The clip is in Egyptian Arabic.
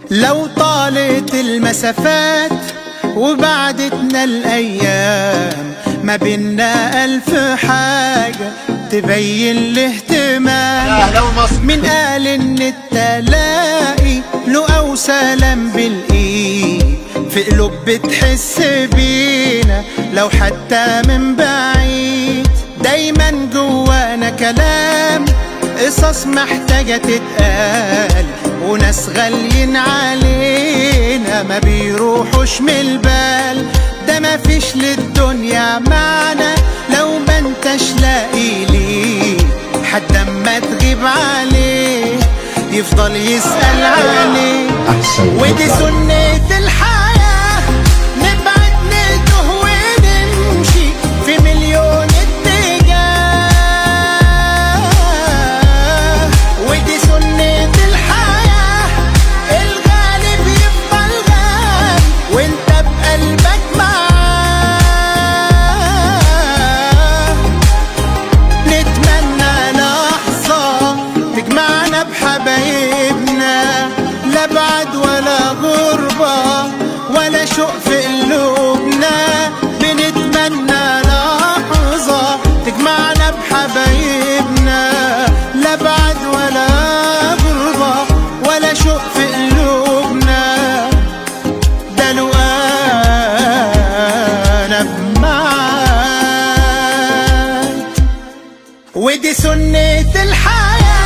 لو طالت المسافات وبعدتنا الأيام ما بينا ألف حاجة تبين الاهتمام اهلا ومصر من قال ان التلاقي له او سلام بالايد في قلوب بتحس بينا لو حتى من بعيد دايما جوانا كلام قصص محتاجة تتقال وناس غاليين علينا ما بيروحوش من البال ده ما فيش للدنيا معنى لو ما انتش لاقي ليه حد اما تغيب عليه يفضل يسأل عليه أحسن ودي سنة الحياة نبعد نتوه ونمشي في مليون اتجاه ودي سنة الحياة الغالب يفضل غالي وانت بقلبك معاه نتمنى لحظة تجمعنا بحبايبنا لا بعد ولا غربة ولا شوق في قلوبنا بنتمنى لحظة تجمعنا بحبايبنا لا بعد ولا غربة ولا شوق في قلوبنا ده لو انا بمعاك ودي سنة الحياة